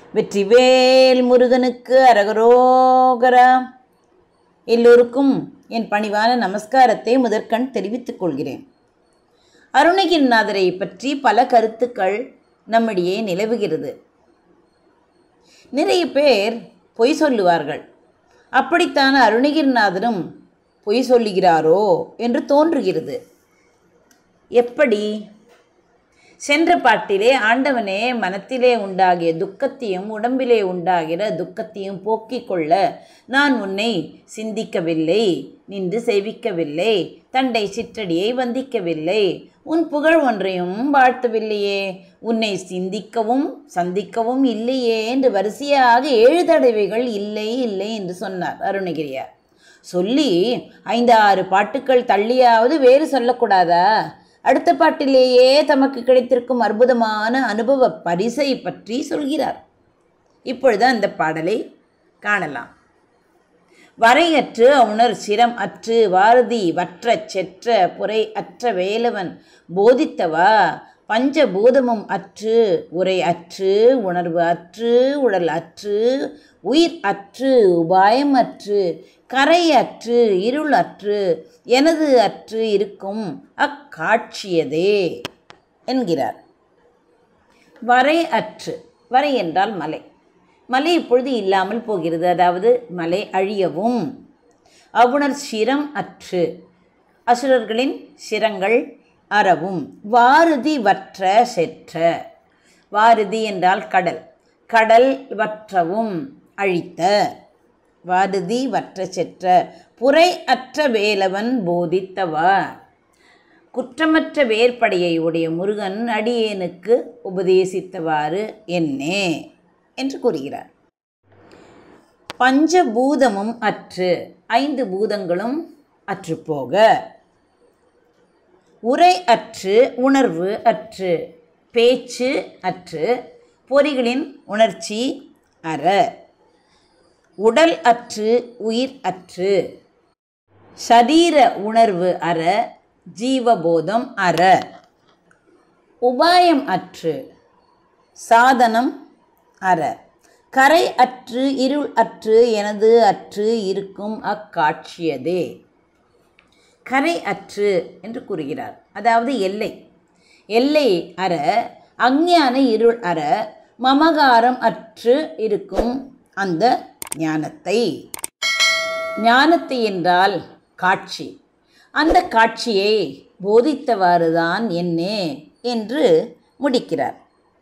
வெற்றிவேல் முருகனுக்கு அரகரோகரா எல்லோருக்கும் என் பணிவான நமஸ்காரத்தை முதற்கண் தெரிவித்துக் கொள்கிறேன் அருணகிரிநாதரை பற்றி பல கருத்துக்கள் நம்மிடையே நிலவுகிறது நிறைய பேர் பொய் சொல்லுவார்கள் அப்படித்தான் அருணகிரிநாதரும் பொய் சொல்லுகிறாரோ என்று தோன்றுகிறது எப்படி சென்ற பாட்டிலே ஆண்டவனே மனத்திலே உண்டாகிய துக்கத்தையும் உடம்பிலே உண்டாகிற துக்கத்தையும் போக்கிக் கொள்ள நான் உன்னை சிந்திக்கவில்லை நின்று சேவிக்கவில்லை தண்டை சிற்றடியை வந்திக்கவில்லை உன் புகழ் ஒன்றையும் வாழ்த்தவில்லையே உன்னை சிந்திக்கவும் சந்திக்கவும் இல்லையே என்று வரிசையாக ஏழு தடவைகள் இல்லை இல்லை என்று சொன்னார் அருணகிரியார் சொல்லி ஐந்து ஆறு பாட்டுக்கள் தள்ளியாவது வேறு சொல்லக்கூடாதா அடுத்த பாட்டிலேயே தமக்கு கிடைத்திருக்கும் அற்புதமான அனுபவ பரிசை பற்றி சொல்கிறார் இப்பொழுது அந்த பாடலை காணலாம் வரையற்று உணர் சிரம் அற்று வாரதி வற்றச் செற்ற புரை அற்ற வேலவன் போதித்தவா பஞ்சபூதமும் அற்று உரை அற்று உணர்வு அற்று உடல் அற்று உயிர் அற்று உபாயம் அற்று கரை அற்று இருள் அற்று எனது அற்று இருக்கும் அக்காட்சியதே என்கிறார் வரை அற்று வரை என்றால் மலை மலை இப்பொழுது இல்லாமல் போகிறது அதாவது மலை அழியவும் அவுணர் சிரம் அற்று அசுரர்களின் சிரங்கள் அறவும் வாருதி வற்ற செற்ற வாருதி என்றால் கடல் கடல் வற்றவும் அழித்த வாருதி வற்ற செற்ற புரை அற்ற வேலவன் போதித்தவா குற்றமற்ற வேற்படையை உடைய முருகன் அடியேனுக்கு உபதேசித்தவாறு என்னே என்று கூறுகிறார் பஞ்சபூதமும் அற்று ஐந்து பூதங்களும் அற்றுப்போக உரை அற்று உணர்வு அற்று பேச்சு அற்று பொறிகளின் உணர்ச்சி அற உடல் அற்று உயிர் அற்று சரீர உணர்வு அற ஜீவபோதம் அற உபாயம் அற்று சாதனம் அற கரை அற்று இருள் அற்று எனது அற்று இருக்கும் அக்காட்சியதே கரை அற்று என்று கூறுகிறார் அதாவது எல்லை எல்லை அற அஞ்ஞான இருள் அற மமகாரம் அற்று இருக்கும் அந்த ஞானத்தை ஞானத்தை என்றால் காட்சி அந்த காட்சியை போதித்தவாறுதான் என்னே என்று முடிக்கிறார்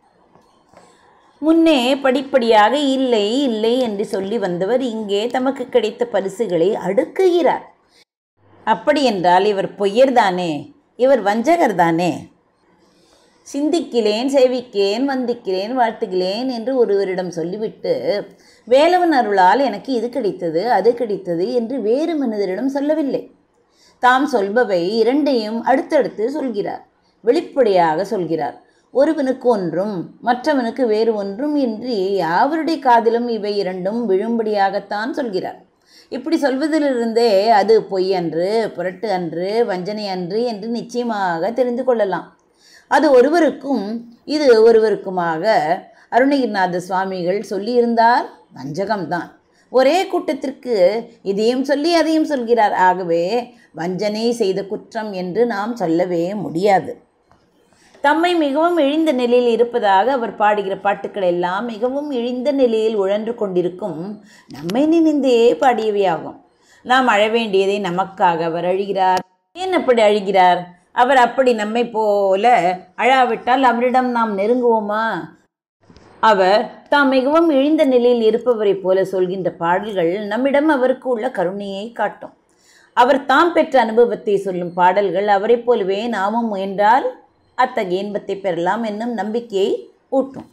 முன்னே படிப்படியாக இல்லை இல்லை என்று சொல்லி வந்தவர் இங்கே தமக்கு கிடைத்த பரிசுகளை அடுக்குகிறார் அப்படி என்றால் இவர் பொய்யர்தானே இவர் வஞ்சகர் தானே சிந்திக்கிறேன் சேவிக்கிறேன் வந்திக்கிறேன் வாழ்த்துகிறேன் என்று ஒருவரிடம் சொல்லிவிட்டு வேலவன் அருளால் எனக்கு இது கிடைத்தது அது கிடைத்தது என்று வேறு மனிதரிடம் சொல்லவில்லை தாம் சொல்பவை இரண்டையும் அடுத்தடுத்து சொல்கிறார் வெளிப்படையாக சொல்கிறார் ஒருவனுக்கு ஒன்றும் மற்றவனுக்கு வேறு ஒன்றும் இன்றி யாவருடைய காதிலும் இவை இரண்டும் விழும்படியாகத்தான் சொல்கிறார் இப்படி சொல்வதிலிருந்தே அது பொய் அன்று புரட்டு அன்று வஞ்சனை அன்று என்று நிச்சயமாக தெரிந்து கொள்ளலாம் அது ஒருவருக்கும் இது ஒருவருக்குமாக அருணகிரிநாத சுவாமிகள் சொல்லியிருந்தால் வஞ்சகம்தான் ஒரே கூட்டத்திற்கு இதையும் சொல்லி அதையும் சொல்கிறார் ஆகவே வஞ்சனை செய்த குற்றம் என்று நாம் சொல்லவே முடியாது தம்மை மிகவும் இழிந்த நிலையில் இருப்பதாக அவர் பாடுகிற பாட்டுக்கள் எல்லாம் மிகவும் இழிந்த நிலையில் உழன்று கொண்டிருக்கும் நம்மை நினைந்தே பாடியவையாகும் நாம் அழ வேண்டியதை நமக்காக அவர் அழுகிறார் ஏன் அப்படி அழுகிறார் அவர் அப்படி நம்மை போல அழாவிட்டால் அவரிடம் நாம் நெருங்குவோமா அவர் தாம் மிகவும் இழிந்த நிலையில் இருப்பவரைப் போல சொல்கின்ற பாடல்கள் நம்மிடம் அவருக்கு உள்ள கருணையை காட்டும் அவர் தாம் பெற்ற அனுபவத்தை சொல்லும் பாடல்கள் அவரைப் போலவே நாமும் முயன்றால் அத்தகைய இன்பத்தை பெறலாம் என்னும் நம்பிக்கையை ஊட்டும்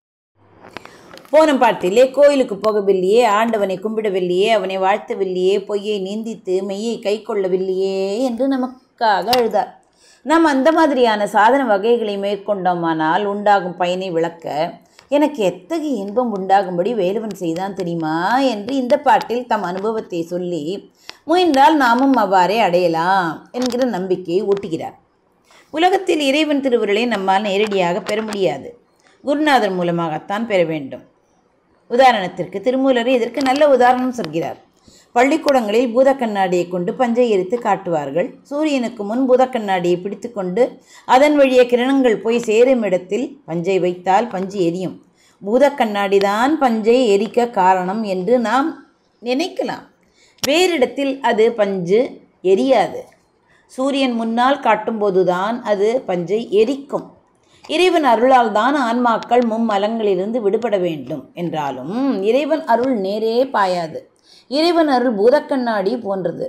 போன பாட்டிலே கோயிலுக்கு போகவில்லையே ஆண்டவனை கும்பிடவில்லையே அவனை வாழ்த்தவில்லையே பொய்யை நீந்தித்து மெய்யை கை கொள்ளவில்லையே என்று நமக்காக அழுதார் நாம் அந்த மாதிரியான சாதன வகைகளை மேற்கொண்டோமானால் உண்டாகும் பயனை விளக்க எனக்கு எத்தகைய இன்பம் உண்டாகும்படி வேலுவன் செய்தான் தெரியுமா என்று இந்த பாட்டில் தம் அனுபவத்தை சொல்லி முயன்றால் நாமும் அவ்வாறே அடையலாம் என்கிற நம்பிக்கையை ஊட்டுகிறார் உலகத்தில் இறைவன் திருவுருளை நம்மால் நேரடியாக பெற முடியாது குருநாதர் மூலமாகத்தான் பெற வேண்டும் உதாரணத்திற்கு திருமூலர் இதற்கு நல்ல உதாரணம் சொல்கிறார் பள்ளிக்கூடங்களில் பூத கண்ணாடியை கொண்டு பஞ்சை எரித்து காட்டுவார்கள் சூரியனுக்கு முன் பூத கண்ணாடியை பிடித்துக்கொண்டு அதன் வழியே கிரணங்கள் போய் சேரும் இடத்தில் பஞ்சை வைத்தால் பஞ்சு எரியும் பூத கண்ணாடி தான் பஞ்சை எரிக்க காரணம் என்று நாம் நினைக்கலாம் வேறிடத்தில் அது பஞ்சு எரியாது சூரியன் முன்னால் காட்டும்போதுதான் அது பஞ்சை எரிக்கும் இறைவன் அருளால் தான் ஆன்மாக்கள் மும்மலங்களிலிருந்து விடுபட வேண்டும் என்றாலும் இறைவன் அருள் நேரே பாயாது இறைவன் அருள் பூதக்கண்ணாடி போன்றது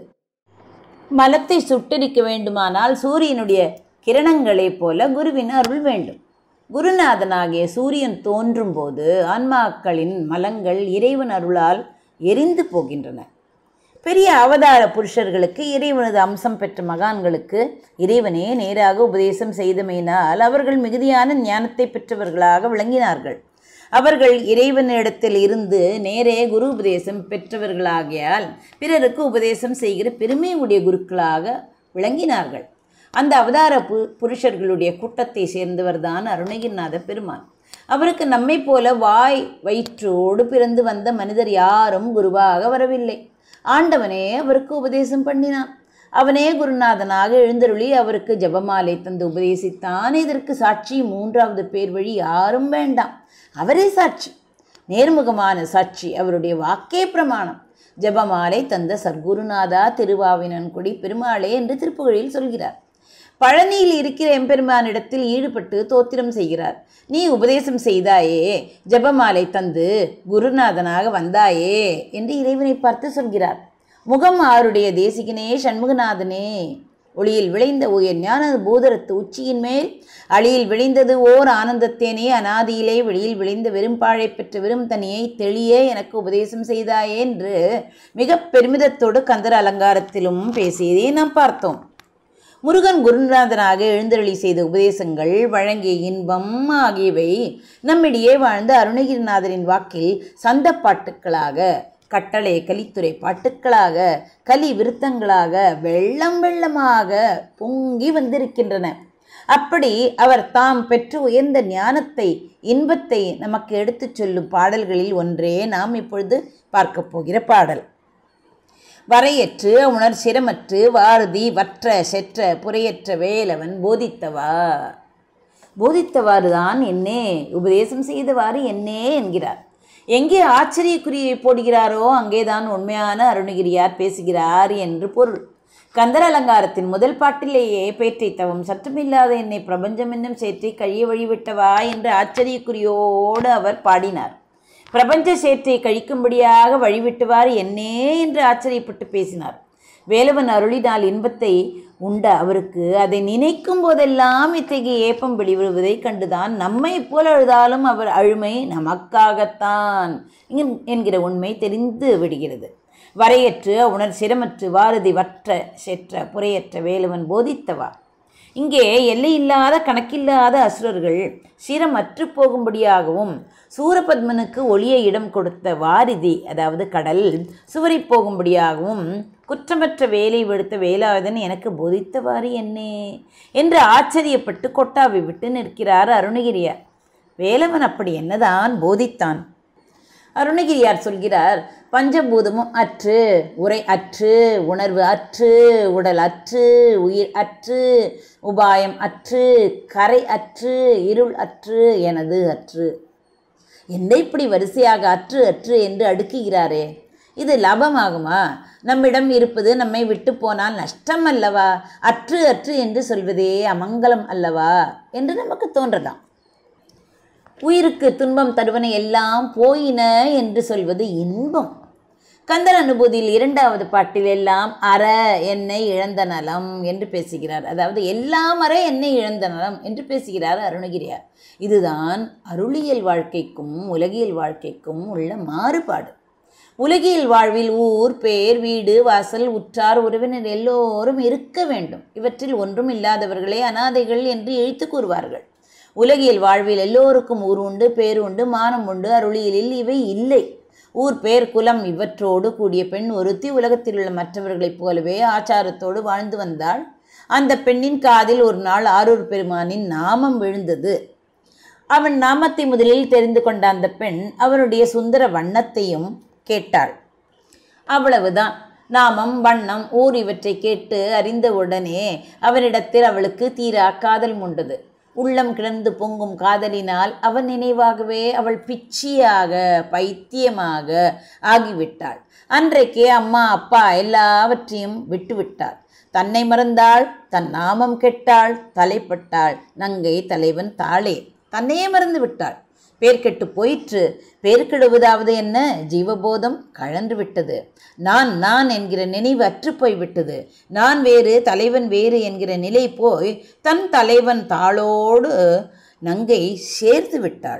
மலத்தை சுட்டரிக்க வேண்டுமானால் சூரியனுடைய கிரணங்களைப் போல குருவின் அருள் வேண்டும் குருநாதனாகிய சூரியன் தோன்றும் போது ஆன்மாக்களின் மலங்கள் இறைவன் அருளால் எரிந்து போகின்றன பெரிய அவதார புருஷர்களுக்கு இறைவனது அம்சம் பெற்ற மகான்களுக்கு இறைவனே நேராக உபதேசம் செய்தமையினால் அவர்கள் மிகுதியான ஞானத்தை பெற்றவர்களாக விளங்கினார்கள் அவர்கள் இறைவனிடத்தில் இருந்து நேரே குரு உபதேசம் பெற்றவர்களாகியால் பிறருக்கு உபதேசம் செய்கிற பெருமை உடைய குருக்களாக விளங்கினார்கள் அந்த அவதார பு புருஷர்களுடைய கூட்டத்தை சேர்ந்தவர்தான் அருணகிரிநாத பெருமான் அவருக்கு நம்மை போல வாய் வயிற்றோடு பிறந்து வந்த மனிதர் யாரும் குருவாக வரவில்லை ஆண்டவனே அவருக்கு உபதேசம் பண்ணினான் அவனே குருநாதனாக எழுந்தருளி அவருக்கு ஜபமாலை தந்து உபதேசித்தான் இதற்கு சாட்சி மூன்றாவது பேர் வழி யாரும் வேண்டாம் அவரே சாட்சி நேர்முகமான சாட்சி அவருடைய வாக்கே பிரமாணம் ஜபமாலை தந்த சர்க்குருநாதா திருவாவினன்குடி பெருமாளே என்று திருப்புகழில் சொல்கிறார் பழனியில் இருக்கிற எம்பெருமானிடத்தில் ஈடுபட்டு தோத்திரம் செய்கிறார் நீ உபதேசம் செய்தாயே ஜபமாலை தந்து குருநாதனாக வந்தாயே என்று இறைவனை பார்த்து சொல்கிறார் முகம் ஆருடைய தேசிகனே சண்முகநாதனே ஒளியில் விளைந்த உயர் ஞான பூதரத்து உச்சியின் மேல் அழியில் விளைந்தது ஓர் ஆனந்தத்தேனே அனாதியிலே வெளியில் விளைந்த வெறும்பாழை பெற்ற வெறும் தனியை தெளிய எனக்கு உபதேசம் செய்தாயே என்று மிக பெருமிதத்தோடு கந்தர் அலங்காரத்திலும் பேசியதை நாம் பார்த்தோம் முருகன் குருநாதனாக எழுந்தருளி செய்த உபதேசங்கள் வழங்கிய இன்பம் ஆகியவை நம்மிடையே வாழ்ந்த அருணகிரிநாதரின் வாக்கில் சந்த பாட்டுக்களாக கட்டளை கலித்துறை பாட்டுக்களாக கலி விருத்தங்களாக வெள்ளம் வெள்ளமாக பொங்கி வந்திருக்கின்றன அப்படி அவர் தாம் பெற்று உயர்ந்த ஞானத்தை இன்பத்தை நமக்கு எடுத்துச் சொல்லும் பாடல்களில் ஒன்றே நாம் இப்பொழுது பார்க்கப் போகிற பாடல் வரையற்று உணர் சிரமற்று வாரதி வற்ற செற்ற புரையற்ற வேலவன் போதித்தவா போதித்தவாறு தான் என்னே உபதேசம் செய்தவாறு என்னே என்கிறார் எங்கே ஆச்சரியக்குறியை போடுகிறாரோ அங்கேதான் உண்மையான அருணகிரியார் பேசுகிறார் என்று பொருள் கந்தர அலங்காரத்தின் முதல் பாட்டிலேயே பேற்றை தவம் சற்றமில்லாத என்னை பிரபஞ்சம் என்னும் சேற்றை கழிய வழிவிட்டவா என்று ஆச்சரியக்குறியோடு அவர் பாடினார் பிரபஞ்ச சேற்றை கழிக்கும்படியாக வழிவிட்டுவார் என்னே என்று ஆச்சரியப்பட்டு பேசினார் வேலவன் அருளினால் இன்பத்தை உண்ட அவருக்கு அதை நினைக்கும் போதெல்லாம் இத்தகைய ஏப்பம் வெளிவருவதைக் கண்டுதான் நம்மை போல அழுதாலும் அவர் அழுமை நமக்காகத்தான் என்- என்கிற உண்மை தெரிந்து விடுகிறது வரையற்று உணர் சிரமற்று வாரதி வற்ற செற்ற புரையற்ற வேலவன் போதித்தவா இங்கே எல்லையில்லாத கணக்கில்லாத அசுரர்கள் சிரமற்று போகும்படியாகவும் சூரபத்மனுக்கு ஒளிய இடம் கொடுத்த வாரிதி அதாவது கடல் சுவரி போகும்படியாகவும் குற்றமற்ற வேலை விடுத்த வேலாயுதன் எனக்கு போதித்தவாறு என்னே என்று ஆச்சரியப்பட்டு கொட்டாவி விட்டு நிற்கிறார் அருணகிரியார் வேலவன் அப்படி என்னதான் போதித்தான் அருணகிரியார் சொல்கிறார் பஞ்சபூதமும் அற்று உரை அற்று உணர்வு அற்று உடல் அற்று உயிர் அற்று உபாயம் அற்று கரை அற்று இருள் அற்று எனது அற்று என்ன இப்படி வரிசையாக அற்று அற்று என்று அடுக்குகிறாரே இது லாபமாகுமா நம்மிடம் இருப்பது நம்மை விட்டு போனால் நஷ்டம் அல்லவா அற்று அற்று என்று சொல்வதே அமங்கலம் அல்லவா என்று நமக்கு தோன்றலாம் உயிருக்கு துன்பம் தருவன எல்லாம் போயின என்று சொல்வது இன்பம் கந்தர் அனுபூதியில் இரண்டாவது பாட்டில் எல்லாம் அற என்னை இழந்த நலம் என்று பேசுகிறார் அதாவது எல்லாம் அற என்னை இழந்த நலம் என்று பேசுகிறார் அருணகிரியார் இதுதான் அருளியல் வாழ்க்கைக்கும் உலகியல் வாழ்க்கைக்கும் உள்ள மாறுபாடு உலகியல் வாழ்வில் ஊர் பேர் வீடு வாசல் உற்றார் உறவினர் எல்லோரும் இருக்க வேண்டும் இவற்றில் ஒன்றும் இல்லாதவர்களே அனாதைகள் என்று இழித்து கூறுவார்கள் உலகியல் வாழ்வில் எல்லோருக்கும் ஊர் உண்டு பேர் உண்டு மானம் உண்டு அருளியலில் இவை இல்லை ஊர் பேர் குலம் இவற்றோடு கூடிய பெண் ஒருத்தி உலகத்தில் உள்ள மற்றவர்களைப் போலவே ஆச்சாரத்தோடு வாழ்ந்து வந்தாள் அந்த பெண்ணின் காதில் ஒரு நாள் ஆரூர் பெருமானின் நாமம் விழுந்தது அவன் நாமத்தை முதலில் தெரிந்து கொண்ட அந்த பெண் அவனுடைய சுந்தர வண்ணத்தையும் கேட்டாள் அவ்வளவுதான் நாமம் வண்ணம் ஊர் இவற்றை கேட்டு அறிந்தவுடனே அவனிடத்தில் அவளுக்கு தீரா காதல் முண்டது உள்ளம் கிடந்து பொங்கும் காதலினால் அவன் நினைவாகவே அவள் பிச்சியாக பைத்தியமாக ஆகிவிட்டாள் அன்றைக்கே அம்மா அப்பா எல்லாவற்றையும் விட்டுவிட்டாள் தன்னை மறந்தாள் தன் நாமம் கெட்டாள் தலைப்பட்டாள் நங்கை தலைவன் தாளே தன்னையே மறந்து விட்டாள் பேர் கெட்டு போயிற்று பேர் கெடுவதாவது என்ன ஜீவபோதம் கழன்று விட்டது நான் நான் என்கிற நினைவு அற்று போய்விட்டது நான் வேறு தலைவன் வேறு என்கிற நிலை போய் தன் தலைவன் தாளோடு நங்கை சேர்த்து விட்டாள்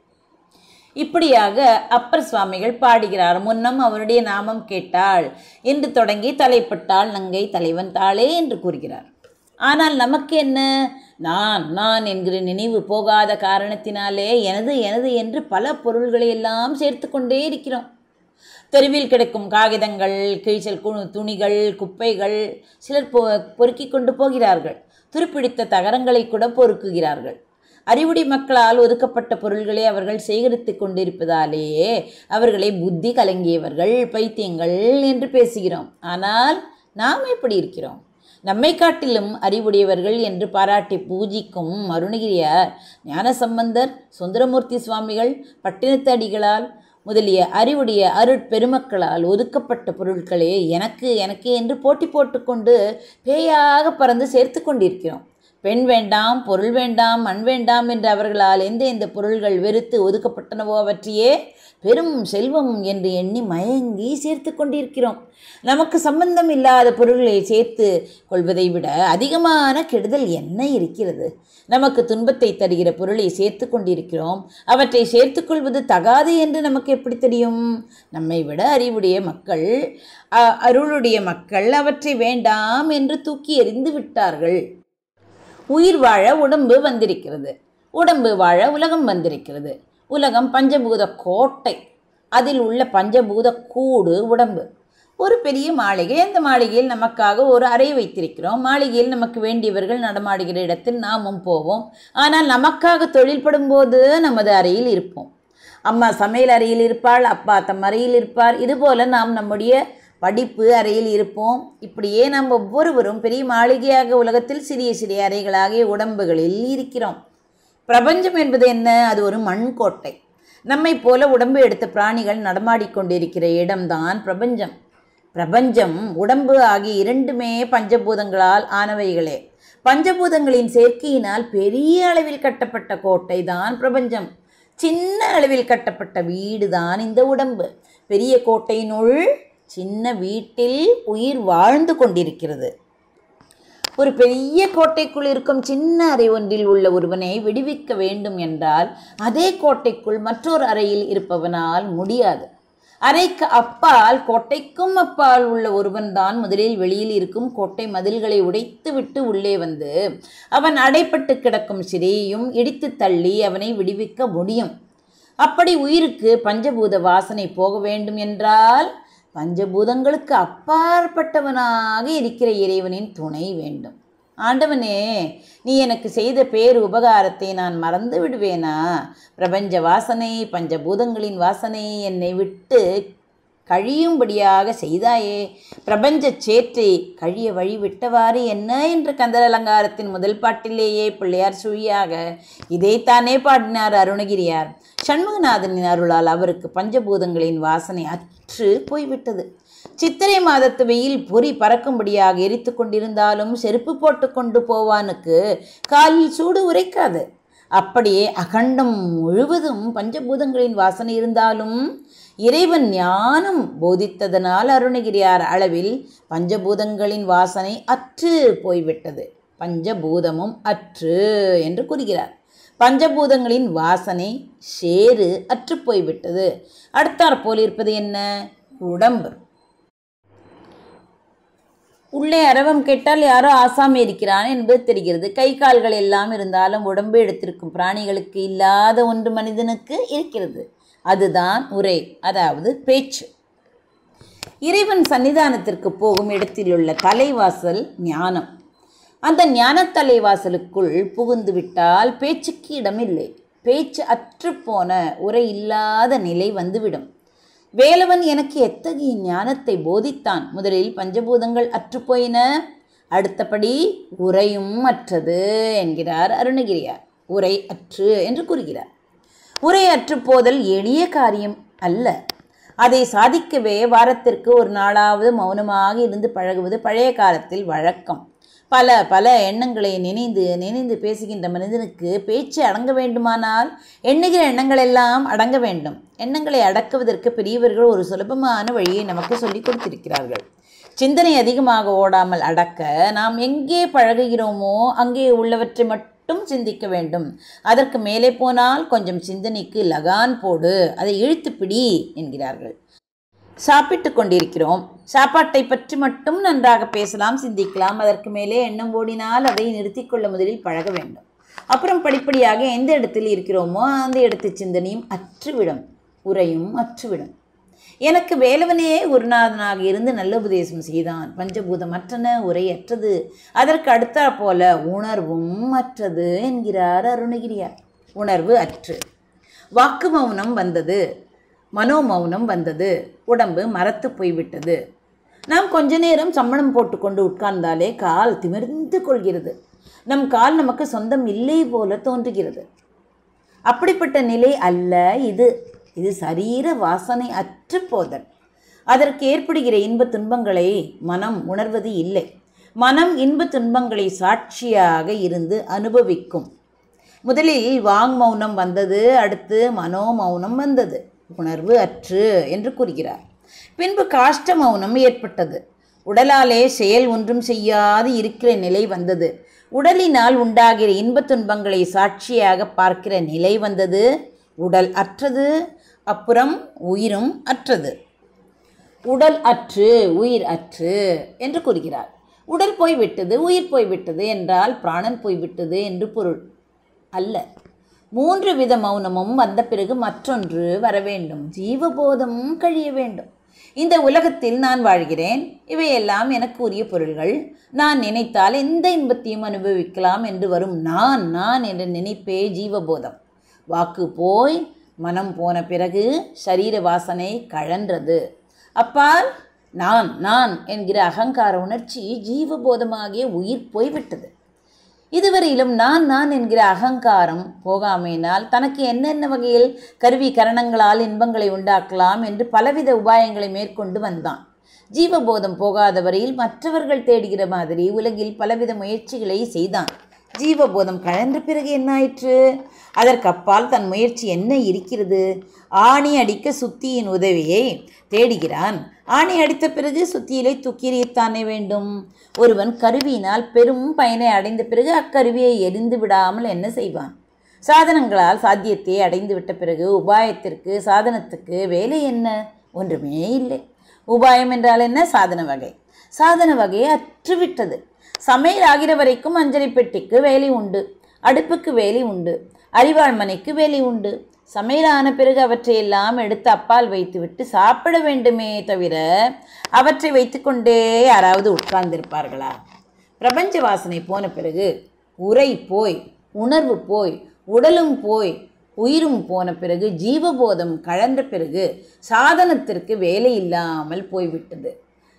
இப்படியாக அப்பர் சுவாமிகள் பாடுகிறார் முன்னம் அவருடைய நாமம் கேட்டாள் என்று தொடங்கி தலைப்பட்டாள் நங்கை தலைவன் தாளே என்று கூறுகிறார் ஆனால் நமக்கு என்ன நான் நான் என்கிற நினைவு போகாத காரணத்தினாலே எனது எனது என்று பல பொருள்களை எல்லாம் சேர்த்து கொண்டே இருக்கிறோம் தெருவில் கிடக்கும் காகிதங்கள் கிழிச்சல் கு துணிகள் குப்பைகள் சிலர் பொ பொறுக்கி கொண்டு போகிறார்கள் துருப்பிடித்த தகரங்களை கூட பொறுக்குகிறார்கள் அறிவுடை மக்களால் ஒதுக்கப்பட்ட பொருள்களை அவர்கள் சேகரித்து கொண்டிருப்பதாலேயே அவர்களை புத்தி கலங்கியவர்கள் பைத்தியங்கள் என்று பேசுகிறோம் ஆனால் நாம் எப்படி இருக்கிறோம் நம்மை காட்டிலும் அறிவுடையவர்கள் என்று பாராட்டி பூஜிக்கும் அருணகிரியார் ஞானசம்பந்தர் சுந்தரமூர்த்தி சுவாமிகள் பட்டினத்து அடிகளால் முதலிய அறிவுடைய அருட்பெருமக்களால் ஒதுக்கப்பட்ட பொருட்களே எனக்கு எனக்கு என்று போட்டி போட்டுக்கொண்டு பேயாக பறந்து சேர்த்து கொண்டிருக்கிறோம் பெண் வேண்டாம் பொருள் வேண்டாம் மண் வேண்டாம் என்று அவர்களால் எந்த எந்த பொருள்கள் வெறுத்து ஒதுக்கப்பட்டனவோ அவற்றையே பெரும் செல்வம் என்று எண்ணி மயங்கி சேர்த்து கொண்டிருக்கிறோம் நமக்கு சம்பந்தம் இல்லாத பொருள்களை சேர்த்து கொள்வதை விட அதிகமான கெடுதல் என்ன இருக்கிறது நமக்கு துன்பத்தை தருகிற பொருளை சேர்த்து கொண்டிருக்கிறோம் அவற்றை சேர்த்துக்கொள்வது தகாது என்று நமக்கு எப்படி தெரியும் நம்மை விட அறிவுடைய மக்கள் அ- அருளுடைய மக்கள் அவற்றை வேண்டாம் என்று தூக்கி எறிந்து விட்டார்கள் உயிர் வாழ உடம்பு வந்திருக்கிறது உடம்பு வாழ உலகம் வந்திருக்கிறது உலகம் பஞ்சபூத கோட்டை அதில் உள்ள பஞ்சபூத கூடு உடம்பு ஒரு பெரிய மாளிகை அந்த மாளிகையில் நமக்காக ஒரு அறை வைத்திருக்கிறோம் மாளிகையில் நமக்கு வேண்டியவர்கள் நடமாடுகிற இடத்தில் நாமும் போவோம் ஆனால் நமக்காக தொழில்படும் போது நமது அறையில் இருப்போம் அம்மா சமையல் அறையில் இருப்பாள் அப்பா தம் அறையில் இருப்பார் இதுபோல நாம் நம்முடைய படிப்பு அறையில் இருப்போம் இப்படியே நாம் ஒவ்வொருவரும் பெரிய மாளிகையாக உலகத்தில் சிறிய சிறிய அறைகளாகிய உடம்புகளில் இருக்கிறோம் பிரபஞ்சம் என்பது என்ன அது ஒரு மண்கோட்டை நம்மை போல உடம்பு எடுத்த பிராணிகள் நடமாடிக்கொண்டிருக்கிற இடம்தான் பிரபஞ்சம் பிரபஞ்சம் உடம்பு ஆகிய இரண்டுமே பஞ்சபூதங்களால் ஆனவைகளே பஞ்சபூதங்களின் சேர்க்கையினால் பெரிய அளவில் கட்டப்பட்ட கோட்டை தான் பிரபஞ்சம் சின்ன அளவில் கட்டப்பட்ட வீடு தான் இந்த உடம்பு பெரிய கோட்டையினுள் சின்ன வீட்டில் உயிர் வாழ்ந்து கொண்டிருக்கிறது ஒரு பெரிய கோட்டைக்குள் இருக்கும் சின்ன அறை ஒன்றில் உள்ள ஒருவனை விடுவிக்க வேண்டும் என்றால் அதே கோட்டைக்குள் மற்றொரு அறையில் இருப்பவனால் முடியாது அறைக்கு அப்பால் கோட்டைக்கும் அப்பால் உள்ள ஒருவன்தான் முதலில் வெளியில் இருக்கும் கோட்டை மதில்களை உடைத்துவிட்டு உள்ளே வந்து அவன் அடைப்பட்டு கிடக்கும் சிறையையும் இடித்து தள்ளி அவனை விடுவிக்க முடியும் அப்படி உயிருக்கு பஞ்சபூத வாசனை போக வேண்டும் என்றால் பஞ்சபூதங்களுக்கு அப்பாற்பட்டவனாக இருக்கிற இறைவனின் துணை வேண்டும் ஆண்டவனே நீ எனக்கு செய்த பேர் உபகாரத்தை நான் மறந்து விடுவேனா பிரபஞ்ச வாசனை பஞ்சபூதங்களின் வாசனை என்னை விட்டு கழியும்படியாக செய்தாயே பிரபஞ்ச சேற்றை கழிய வழி விட்டவாறு என்ன என்று கந்தர் அலங்காரத்தின் முதல் பாட்டிலேயே பிள்ளையார் சுழியாக இதைத்தானே பாடினார் அருணகிரியார் சண்முகநாதனின் அருளால் அவருக்கு பஞ்சபூதங்களின் வாசனை அற்று போய்விட்டது சித்திரை மாதத்து வெயில் பொறி பறக்கும்படியாக எரித்து கொண்டிருந்தாலும் செருப்பு போட்டு கொண்டு போவானுக்கு காலில் சூடு உரைக்காது அப்படியே அகண்டம் முழுவதும் பஞ்சபூதங்களின் வாசனை இருந்தாலும் இறைவன் ஞானம் போதித்ததனால் அருணகிரியார் அளவில் பஞ்சபூதங்களின் வாசனை அற்று போய்விட்டது பஞ்சபூதமும் அற்று என்று கூறுகிறார் பஞ்சபூதங்களின் வாசனை சேறு அற்று போய்விட்டது அடுத்தாற் போல் இருப்பது என்ன உடம்பு உள்ளே அரவம் கேட்டால் யாரோ ஆசாமி இருக்கிறான் என்பது தெரிகிறது கை கால்கள் எல்லாம் இருந்தாலும் உடம்பு எடுத்திருக்கும் பிராணிகளுக்கு இல்லாத ஒன்று மனிதனுக்கு இருக்கிறது அதுதான் உரை அதாவது பேச்சு இறைவன் சன்னிதானத்திற்கு போகும் இடத்திலுள்ள தலைவாசல் ஞானம் அந்த ஞான தலைவாசலுக்குள் புகுந்து விட்டால் பேச்சுக்கு இடமில்லை பேச்சு அற்றுப்போன உரை இல்லாத நிலை வந்துவிடும் வேலவன் எனக்கு எத்தகைய ஞானத்தை போதித்தான் முதலில் பஞ்சபூதங்கள் அற்றுப்போயின அடுத்தபடி உரையும் அற்றது என்கிறார் அருணகிரியார் உரை அற்று என்று கூறுகிறார் உரை அற்றுப்போதல் எளிய காரியம் அல்ல அதை சாதிக்கவே வாரத்திற்கு ஒரு நாளாவது மௌனமாக இருந்து பழகுவது பழைய காலத்தில் வழக்கம் பல பல எண்ணங்களை நினைந்து நினைந்து பேசுகின்ற மனிதனுக்கு பேச்சு அடங்க வேண்டுமானால் எண்ணுகிற எண்ணங்கள் எல்லாம் அடங்க வேண்டும் எண்ணங்களை அடக்குவதற்கு பெரியவர்கள் ஒரு சுலபமான வழியை நமக்கு சொல்லிக் கொடுத்திருக்கிறார்கள் சிந்தனை அதிகமாக ஓடாமல் அடக்க நாம் எங்கே பழகுகிறோமோ அங்கே உள்ளவற்றை மட்டும் சிந்திக்க வேண்டும் அதற்கு மேலே போனால் கொஞ்சம் சிந்தனைக்கு லகான் போடு அதை இழுத்து பிடி என்கிறார்கள் சாப்பிட்டு கொண்டிருக்கிறோம் சாப்பாட்டை பற்றி மட்டும் நன்றாக பேசலாம் சிந்திக்கலாம் அதற்கு மேலே எண்ணம் ஓடினால் அதை நிறுத்திக்கொள்ள முதலில் பழக வேண்டும் அப்புறம் படிப்படியாக எந்த இடத்தில் இருக்கிறோமோ அந்த இடத்து சிந்தனையும் அற்றுவிடும் உரையும் அற்றுவிடும் எனக்கு வேலவனே குருநாதனாக இருந்து நல்ல உபதேசம் செய்தான் பஞ்சபூதம் அற்றன உரையற்றது அதற்கு அடுத்தா போல உணர்வும் அற்றது என்கிறார் அருணகிரியார் உணர்வு அற்று வாக்கு மௌனம் வந்தது மனோமௌனம் வந்தது உடம்பு மரத்து போய்விட்டது நாம் கொஞ்ச நேரம் சம்மணம் போட்டுக்கொண்டு உட்கார்ந்தாலே கால் திமிர்ந்து கொள்கிறது நம் கால் நமக்கு சொந்தம் இல்லை போல தோன்றுகிறது அப்படிப்பட்ட நிலை அல்ல இது இது சரீர வாசனை அற்று போதல் அதற்கு ஏற்படுகிற இன்ப துன்பங்களை மனம் உணர்வது இல்லை மனம் இன்ப துன்பங்களை சாட்சியாக இருந்து அனுபவிக்கும் முதலில் வாங் மௌனம் வந்தது அடுத்து மனோ மௌனம் வந்தது உணர்வு அற்று என்று கூறுகிறார் பின்பு காஷ்ட மௌனம் ஏற்பட்டது உடலாலே செயல் ஒன்றும் செய்யாது இருக்கிற நிலை வந்தது உடலினால் உண்டாகிற இன்பத் துன்பங்களை சாட்சியாக பார்க்கிற நிலை வந்தது உடல் அற்றது அப்புறம் உயிரும் அற்றது உடல் அற்று உயிர் அற்று என்று கூறுகிறார் உடல் போய்விட்டது உயிர் போய்விட்டது என்றால் பிராணன் போய்விட்டது என்று பொருள் அல்ல மூன்று வித மௌனமும் வந்த பிறகு மற்றொன்று வர வேண்டும் ஜீவபோதம் கழிய வேண்டும் இந்த உலகத்தில் நான் வாழ்கிறேன் இவையெல்லாம் எனக்கு உரிய பொருள்கள் நான் நினைத்தால் எந்த இன்பத்தையும் அனுபவிக்கலாம் என்று வரும் நான் நான் என்ற நினைப்பே ஜீவபோதம் வாக்கு போய் மனம் போன பிறகு சரீர வாசனை கழன்றது அப்பால் நான் நான் என்கிற அகங்கார உணர்ச்சி ஜீவபோதமாகிய உயிர் போய்விட்டது இதுவரையிலும் நான் நான் என்கிற அகங்காரம் போகாமையினால் தனக்கு என்னென்ன வகையில் கருவி கரணங்களால் இன்பங்களை உண்டாக்கலாம் என்று பலவித உபாயங்களை மேற்கொண்டு வந்தான் ஜீவபோதம் போகாத வரையில் மற்றவர்கள் தேடுகிற மாதிரி உலகில் பலவித முயற்சிகளை செய்தான் ஜீவபோதம் கழன்ற பிறகு என்னாயிற்று அதற்கு அப்பால் தன் முயற்சி என்ன இருக்கிறது ஆணி அடிக்க சுத்தியின் உதவியை தேடுகிறான் ஆணி அடித்த பிறகு சுத்தியிலை தூக்கியத்தானே வேண்டும் ஒருவன் கருவியினால் பெரும் பயனை அடைந்த பிறகு அக்கருவியை எரிந்து விடாமல் என்ன செய்வான் சாதனங்களால் சாத்தியத்தை அடைந்து விட்ட பிறகு உபாயத்திற்கு சாதனத்துக்கு வேலை என்ன ஒன்றுமே இல்லை உபாயம் என்றால் என்ன சாதன வகை சாதன வகை அற்றுவிட்டது சமையல் ஆகிற வரைக்கும் அஞ்சலி பெட்டிக்கு வேலை உண்டு அடுப்புக்கு வேலை உண்டு அறிவாள்மனைக்கு வேலை உண்டு சமையலான பிறகு அவற்றையெல்லாம் எடுத்து அப்பால் வைத்துவிட்டு சாப்பிட வேண்டுமே தவிர அவற்றை வைத்துக்கொண்டே யாராவது உட்கார்ந்திருப்பார்களா பிரபஞ்ச வாசனை போன பிறகு உரை போய் உணர்வு போய் உடலும் போய் உயிரும் போன பிறகு ஜீவபோதம் கழன்ற பிறகு சாதனத்திற்கு வேலை இல்லாமல் போய்விட்டது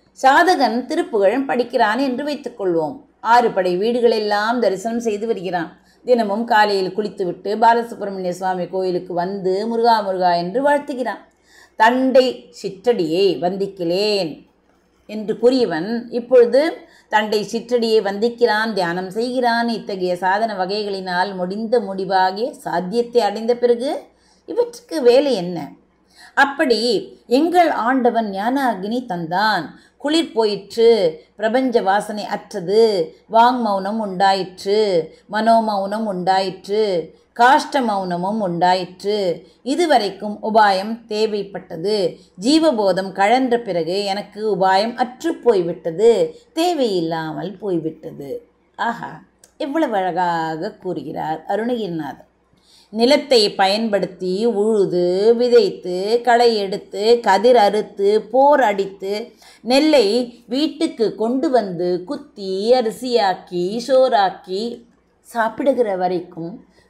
சாதகன் திருப்புகழ் படிக்கிறான் என்று வைத்துக்கொள்வோம் ஆறு படை வீடுகளெல்லாம் தரிசனம் செய்து வருகிறான் தினமும் காலையில் குளித்துவிட்டு பாலசுப்பிரமணிய சுவாமி கோயிலுக்கு வந்து முருகா முருகா என்று வாழ்த்துகிறான் தண்டை சிற்றடியை வந்திக்கிறேன் என்று கூறியவன் இப்பொழுது தண்டை சிற்றடியை வந்திக்கிறான் தியானம் செய்கிறான் இத்தகைய சாதன வகைகளினால் முடிந்த முடிவாகிய சாத்தியத்தை அடைந்த பிறகு இவற்றுக்கு வேலை என்ன அப்படி எங்கள் ஆண்டவன் ஞான அக்னி தந்தான் குளிர் போயிற்று பிரபஞ்ச வாசனை அற்றது வாங் மௌனம் உண்டாயிற்று மனோமௌனம் உண்டாயிற்று காஷ்ட மௌனமும் உண்டாயிற்று இதுவரைக்கும் உபாயம் தேவைப்பட்டது ஜீவபோதம் கழன்ற பிறகு எனக்கு உபாயம் அற்று போய்விட்டது தேவையில்லாமல் போய்விட்டது ஆஹா எவ்வளவு அழகாக கூறுகிறார் அருணகிரிநாதர் நிலத்தை பயன்படுத்தி உழுது விதைத்து களை எடுத்து கதிர் அறுத்து போர் அடித்து நெல்லை வீட்டுக்கு கொண்டு வந்து குத்தி அரிசியாக்கி சோறாக்கி சாப்பிடுகிற வரைக்கும்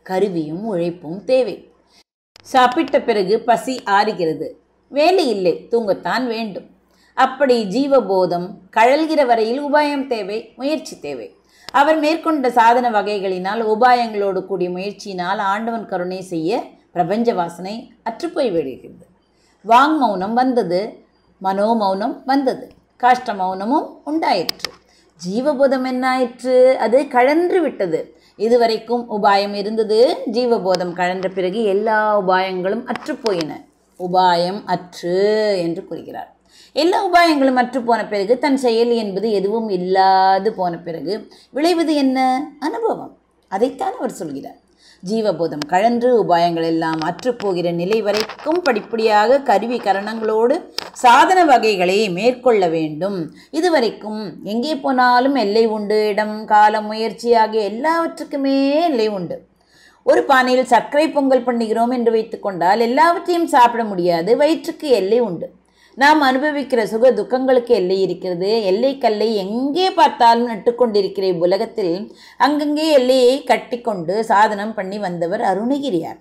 கருவியும் உழைப்பும் தேவை சாப்பிட்ட பிறகு பசி ஆறுகிறது வேலை இல்லை தூங்கத்தான் வேண்டும் அப்படி ஜீவபோதம் கழல்கிற வரையில் உபாயம் தேவை முயற்சி தேவை அவர் மேற்கொண்ட சாதன வகைகளினால் உபாயங்களோடு கூடிய முயற்சியினால் ஆண்டவன் கருணை செய்ய பிரபஞ்ச வாசனை அற்றுப்போய் விடுகிறது வாங் மௌனம் வந்தது மனோமௌனம் வந்தது காஷ்ட மௌனமும் உண்டாயிற்று ஜீவபோதம் என்னாயிற்று அது கழன்று விட்டது இதுவரைக்கும் உபாயம் இருந்தது ஜீவபோதம் கழன்ற பிறகு எல்லா உபாயங்களும் அற்றுப்போயின உபாயம் அற்று என்று கூறுகிறார் எல்லா உபாயங்களும் அற்று போன பிறகு தன் செயல் என்பது எதுவும் இல்லாது போன பிறகு விளைவது என்ன அனுபவம் அதைத்தான் அவர் சொல்கிறார் ஜீவபோதம் கழன்று உபாயங்கள் எல்லாம் அற்றுப்போகிற நிலை வரைக்கும் படிப்படியாக கருவி கரணங்களோடு சாதன வகைகளை மேற்கொள்ள வேண்டும் இதுவரைக்கும் எங்கே போனாலும் எல்லை உண்டு இடம் காலம் முயற்சி ஆகிய எல்லாவற்றுக்குமே எல்லை உண்டு ஒரு பானையில் சர்க்கரை பொங்கல் பண்ணுகிறோம் என்று வைத்துக்கொண்டால் எல்லாவற்றையும் சாப்பிட முடியாது வயிற்றுக்கு எல்லை உண்டு நாம் அனுபவிக்கிற சுக துக்கங்களுக்கு எல்லை இருக்கிறது எல்லை கல்லை எங்கே பார்த்தாலும் நட்டுக்கொண்டிருக்கிற இவ்வுலகத்தில் அங்கங்கே எல்லையை கட்டிக்கொண்டு சாதனம் பண்ணி வந்தவர் அருணகிரியார்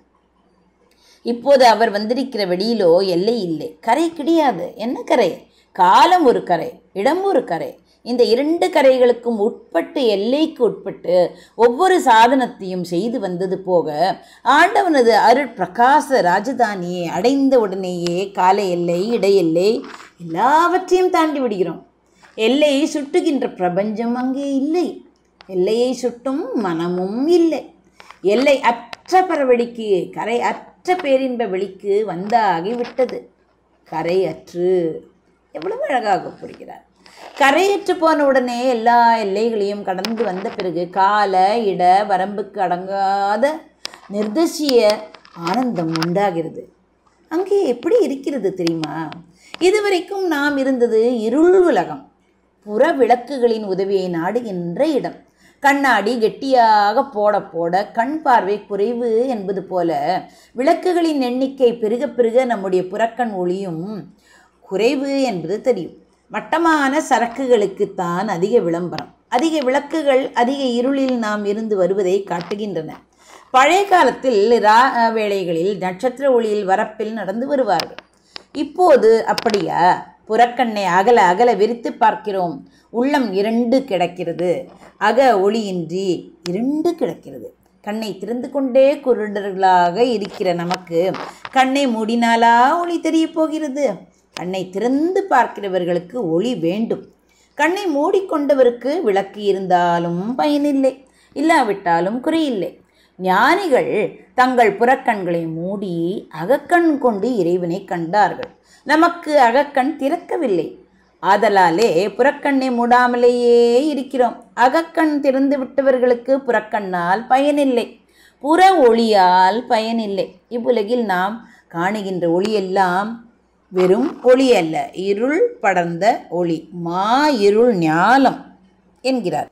இப்போது அவர் வந்திருக்கிற வெளியிலோ எல்லை இல்லை கரை கிடையாது என்ன கரை காலம் ஒரு கரை இடம் ஒரு கரை இந்த இரண்டு கரைகளுக்கும் உட்பட்டு எல்லைக்கு உட்பட்டு ஒவ்வொரு சாதனத்தையும் செய்து வந்தது போக ஆண்டவனது அருட் பிரகாச ராஜதானியை அடைந்த உடனேயே கால எல்லை இடை எல்லை எல்லாவற்றையும் தாண்டி விடுகிறோம் எல்லையை சுட்டுகின்ற பிரபஞ்சம் அங்கே இல்லை எல்லையை சுட்டும் மனமும் இல்லை எல்லை அற்ற பரவெளிக்கு கரை அற்ற பேரின்ப வெளிக்கு வந்தாகி விட்டது கரை அற்று எவ்வளவு அழகாக புரிகிறார் கரையற்று போன உடனே எல்லா எல்லைகளையும் கடந்து வந்த பிறகு கால இட வரம்புக்கு அடங்காத நிர்தேசிய ஆனந்தம் உண்டாகிறது அங்கே எப்படி இருக்கிறது தெரியுமா இதுவரைக்கும் நாம் இருந்தது இருள் உலகம் புற விளக்குகளின் உதவியை நாடுகின்ற இடம் கண்ணாடி கெட்டியாக போட போட கண் பார்வை குறைவு என்பது போல விளக்குகளின் எண்ணிக்கை பெருக பெருக நம்முடைய புறக்கண் ஒளியும் குறைவு என்பது தெரியும் மட்டமான சரக்குகளுக்குத்தான் அதிக விளம்பரம் அதிக விளக்குகள் அதிக இருளில் நாம் இருந்து வருவதை காட்டுகின்றன பழைய காலத்தில் ரா வேளைகளில் நட்சத்திர ஒளியில் வரப்பில் நடந்து வருவார்கள் இப்போது அப்படியா புறக்கண்ணை அகல அகல விரித்து பார்க்கிறோம் உள்ளம் இரண்டு கிடக்கிறது அக ஒளியின்றி இருண்டு கிடக்கிறது கண்ணை திறந்து கொண்டே குருடர்களாக இருக்கிற நமக்கு கண்ணை மூடினாலா ஒளி தெரிய போகிறது கண்ணை திறந்து பார்க்கிறவர்களுக்கு ஒளி வேண்டும் கண்ணை மூடிக்கொண்டவருக்கு விளக்கு இருந்தாலும் பயனில்லை இல்லாவிட்டாலும் குறையில்லை ஞானிகள் தங்கள் புறக்கண்களை மூடி அகக்கண் கொண்டு இறைவனை கண்டார்கள் நமக்கு அகக்கண் திறக்கவில்லை ஆதலாலே புறக்கண்ணை மூடாமலேயே இருக்கிறோம் அகக்கண் திறந்து விட்டவர்களுக்கு புறக்கண்ணால் பயனில்லை புற ஒளியால் பயனில்லை இவ்வுலகில் நாம் காணுகின்ற ஒளியெல்லாம் வெறும் ஒளி அல்ல இருள் படர்ந்த ஒளி மா இருள் ஞாலம் என்கிறார்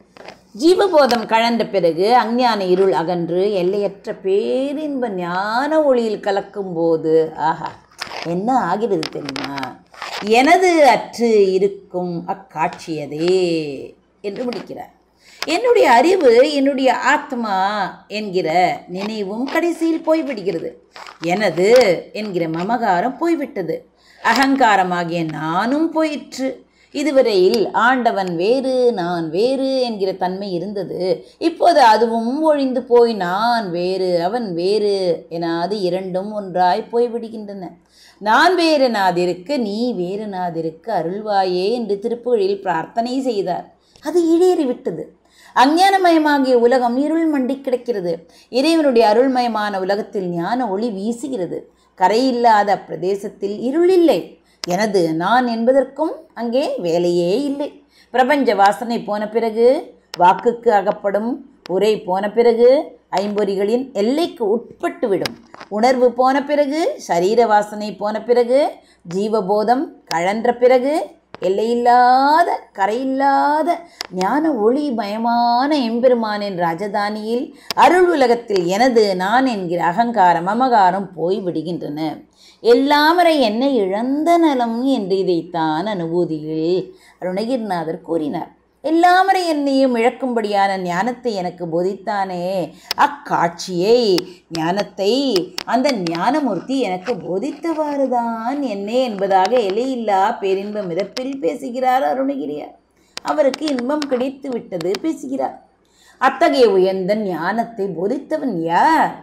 ஜீவபோதம் கழன்ற பிறகு அஞ்ஞான இருள் அகன்று எல்லையற்ற பேரின்ப ஞான ஒளியில் கலக்கும் போது ஆஹா என்ன ஆகிறது தெரியுமா எனது அற்று இருக்கும் அக்காட்சியதே என்று முடிக்கிறார் என்னுடைய அறிவு என்னுடைய ஆத்மா என்கிற நினைவும் கடைசியில் போய்விடுகிறது எனது என்கிற மமகாரம் போய்விட்டது அகங்காரமாகிய நானும் போயிற்று இதுவரையில் ஆண்டவன் வேறு நான் வேறு என்கிற தன்மை இருந்தது இப்போது அதுவும் ஒழிந்து போய் நான் வேறு அவன் வேறு எனாது இரண்டும் ஒன்றாய் போய்விடுகின்றன நான் வேறு நாதிருக்கு நீ வேறு நாதிருக்கு அருள்வாயே என்று திருப்புகழில் பிரார்த்தனை செய்தார் அது ஈடேறிவிட்டது அஞ்ஞானமயமாகிய உலகம் இருள் மண்டி கிடக்கிறது இறைவனுடைய அருள்மயமான உலகத்தில் ஞான ஒளி வீசுகிறது கரையில்லாத பிரதேசத்தில் இருள் இல்லை எனது நான் என்பதற்கும் அங்கே வேலையே இல்லை பிரபஞ்ச வாசனை போன பிறகு வாக்குக்கு அகப்படும் உரை போன பிறகு ஐம்பொறிகளின் எல்லைக்கு உட்பட்டு விடும் உணர்வு போன பிறகு சரீர வாசனை போன பிறகு ஜீவபோதம் கழன்ற பிறகு எல்லையில்லாத கரையில்லாத ஞான ஒளி மயமான எம்பெருமானின் ராஜதானியில் அருள் உலகத்தில் எனது நான் என்கிற அகங்காரம் அமகாரம் போய் விடுகின்றன எல்லாமறை என்னை இழந்த நலம் என்று இதைத்தான் அனுபூதியில் அருணகிரிநாதர் கூறினார் எல்லாமறை என்னையும் இழக்கும்படியான ஞானத்தை எனக்கு போதித்தானே அக்காட்சியை ஞானத்தை அந்த ஞானமூர்த்தி எனக்கு போதித்தவாறுதான் என்னே என்பதாக எல்லையில்லா பேரின்ப மிதப்பில் பேசுகிறார் அருணகிரியார் அவருக்கு இன்பம் கிடைத்து விட்டது பேசுகிறார் அத்தகைய உயர்ந்த ஞானத்தை போதித்தவன் யார்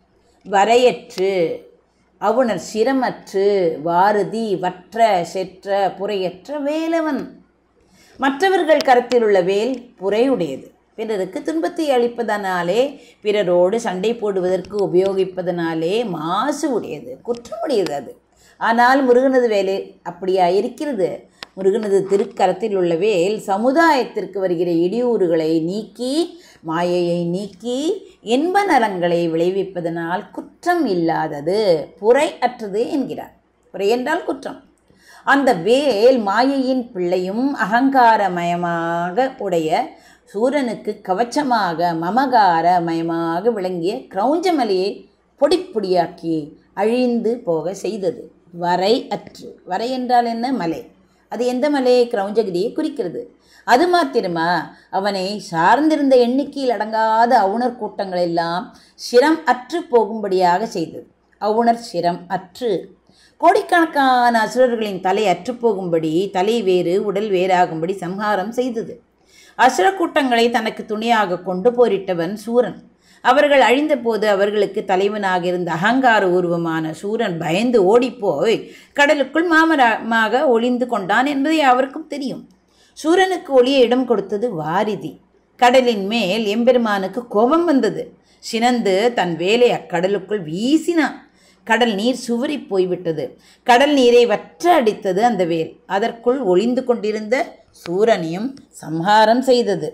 வரையற்று அவுணர் சிரமற்று வாரதி வற்ற செற்ற புரையற்ற வேலவன் மற்றவர்கள் கரத்தில் உள்ள வேல் புரையுடையது பிறருக்கு துன்பத்தை அளிப்பதனாலே பிறரோடு சண்டை போடுவதற்கு உபயோகிப்பதனாலே மாசு உடையது குற்றமுடையது அது ஆனால் முருகனது வேலை அப்படியா இருக்கிறது முருகனது திருக்கரத்தில் உள்ள வேல் சமுதாயத்திற்கு வருகிற இடியூறுகளை நீக்கி மாயையை நீக்கி இன்ப நலங்களை விளைவிப்பதனால் குற்றம் இல்லாதது புரை அற்றது என்கிறார் புரை என்றால் குற்றம் அந்த வேல் மாயையின் பிள்ளையும் அகங்காரமயமாக உடைய சூரனுக்கு கவச்சமாக மமகாரமயமாக விளங்கிய கிரௌஞ்சமலையை பொடிப்பொடியாக்கி அழிந்து போக செய்தது வரை அற்று வரை என்றால் என்ன மலை அது எந்த மலையை கிரௌஞ்சகிரியை குறிக்கிறது அது மாத்திரமா அவனை சார்ந்திருந்த எண்ணிக்கையில் அடங்காத அவுணர் கூட்டங்கள் எல்லாம் சிரம் அற்று போகும்படியாக செய்தது அவுணர் சிரம் அற்று கோடிக்கணக்கான அசுரர்களின் தலை அற்றுப்போகும்படி தலை வேறு உடல் வேறாகும்படி சம்ஹாரம் செய்தது அசுர கூட்டங்களை தனக்கு துணையாக கொண்டு போரிட்டவன் சூரன் அவர்கள் அழிந்தபோது அவர்களுக்கு தலைவனாக இருந்த அகங்கார உருவமான சூரன் பயந்து ஓடிப்போய் கடலுக்குள் மாமரமாக ஒளிந்து கொண்டான் என்பதை அவருக்கும் தெரியும் சூரனுக்கு ஒளிய இடம் கொடுத்தது வாரிதி கடலின் மேல் எம்பெருமானுக்கு கோபம் வந்தது சினந்து தன் வேலை அக்கடலுக்குள் வீசினான் கடல் நீர் சுவரி போய்விட்டது கடல் நீரை வற்ற அடித்தது அந்த வேல் அதற்குள் ஒளிந்து கொண்டிருந்த சூரனையும் சம்ஹாரம் செய்தது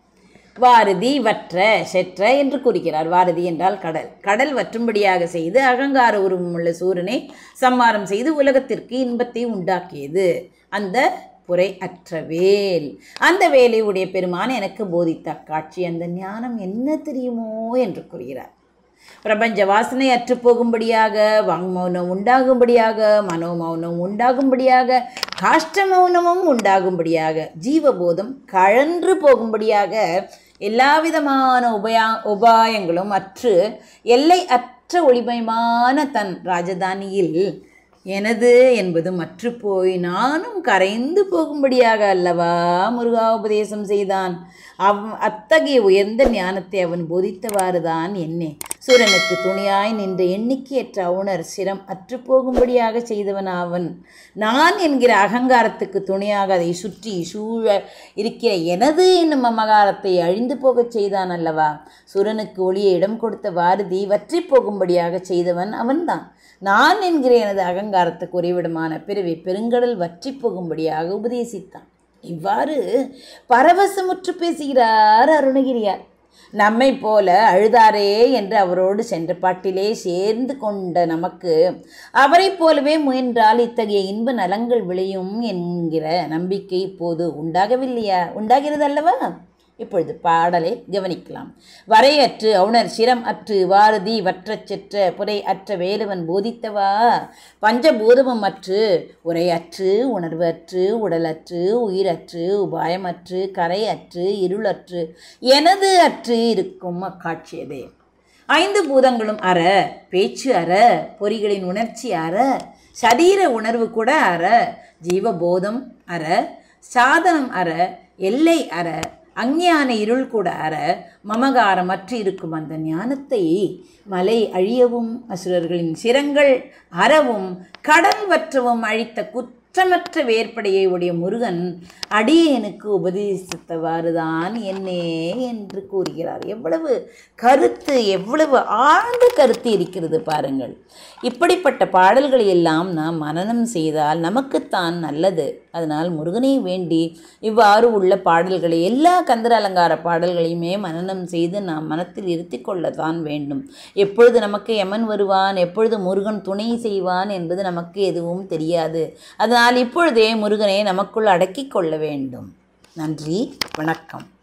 வாரதி வற்ற செற்ற என்று கூறுகிறார் வாரதி என்றால் கடல் கடல் வற்றும்படியாக செய்து அகங்கார உருவமுள்ள சூரனை சம்மாரம் செய்து உலகத்திற்கு இன்பத்தை உண்டாக்கியது அந்த புரை அற்ற வேல் அந்த வேலை உடைய பெருமான் எனக்கு போதித்த காட்சி அந்த ஞானம் என்ன தெரியுமோ என்று கூறுகிறார் பிரபஞ்ச வாசனை அற்று போகும்படியாக வாங்மௌனம் உண்டாகும்படியாக மனோமௌனம் உண்டாகும்படியாக காஷ்ட மௌனமும் உண்டாகும்படியாக ஜீவபோதம் கழன்று போகும்படியாக எல்லா விதமான உபயா உபாயங்களும் அற்று எல்லை அற்ற ஒளிமயமான தன் ராஜதானியில் எனது என்பது மற்று போய் நானும் கரைந்து போகும்படியாக அல்லவா முருகா உபதேசம் செய்தான் அவ் அத்தகைய உயர்ந்த ஞானத்தை அவன் போதித்தவாறுதான் என்னே சூரனுக்கு துணியாய் நின்ற எண்ணிக்கையற்ற அவுணர் சிரம் அற்று போகும்படியாக செய்தவன் அவன் நான் என்கிற அகங்காரத்துக்கு துணையாக அதை சுற்றி சூழ இருக்கிற எனது என்னும் அமகாரத்தை அழிந்து போகச் செய்தான் அல்லவா சூரனுக்கு ஒளிய இடம் கொடுத்த வாரதி வற்றி போகும்படியாக செய்தவன் அவன்தான் நான் என்கிற எனது அகங்காரத்துக்கு உறைவிடமான பிறவி பெருங்கடல் வற்றி போகும்படியாக உபதேசித்தான் இவ்வாறு பரவசமுற்று பேசுகிறார் அருணகிரியார் நம்மை போல அழுதாரே என்று அவரோடு சென்ற பாட்டிலே சேர்ந்து கொண்ட நமக்கு அவரைப் போலவே முயன்றால் இத்தகைய இன்ப நலங்கள் விளையும் என்கிற நம்பிக்கை இப்போது உண்டாகவில்லையா உண்டாகிறது அல்லவா இப்பொழுது பாடலை கவனிக்கலாம் வரையற்று அவுணர் சிரம் அற்று வாரதி வற்றச் செற்ற புரை அற்ற வேலவன் போதித்தவா பஞ்சபூதமும் அற்று உரையற்று உணர்வற்று உடலற்று உயிரற்று உபாயமற்று கரையற்று இருளற்று எனது அற்று இருக்கும் அக்காட்சியதே ஐந்து பூதங்களும் அற பேச்சு அற பொறிகளின் உணர்ச்சி அற சரீர உணர்வு கூட அற ஜீவபோதம் அற சாதனம் அற எல்லை அற அஞ்ஞான இருள் கூட அற மமகாரமற்று இருக்கும் அந்த ஞானத்தை மலை அழியவும் அசுரர்களின் சிரங்கள் அறவும் கடல் வற்றவும் அழித்த குற்றமற்ற வேற்படையை உடைய முருகன் அடியேனுக்கு உபதேசித்தவாறுதான் என்னே என்று கூறுகிறார் எவ்வளவு கருத்து எவ்வளவு ஆழ்ந்த கருத்து இருக்கிறது பாருங்கள் இப்படிப்பட்ட பாடல்களை எல்லாம் நாம் மனனம் செய்தால் நமக்குத்தான் நல்லது அதனால் முருகனை வேண்டி இவ்வாறு உள்ள பாடல்களை எல்லா கந்தர அலங்கார பாடல்களையுமே மனனம் செய்து நாம் மனத்தில் இருத்தி கொள்ளத்தான் வேண்டும் எப்பொழுது நமக்கு யமன் வருவான் எப்பொழுது முருகன் துணை செய்வான் என்பது நமக்கு எதுவும் தெரியாது அதனால் இப்பொழுதே முருகனை நமக்குள் அடக்கிக் கொள்ள வேண்டும் நன்றி வணக்கம்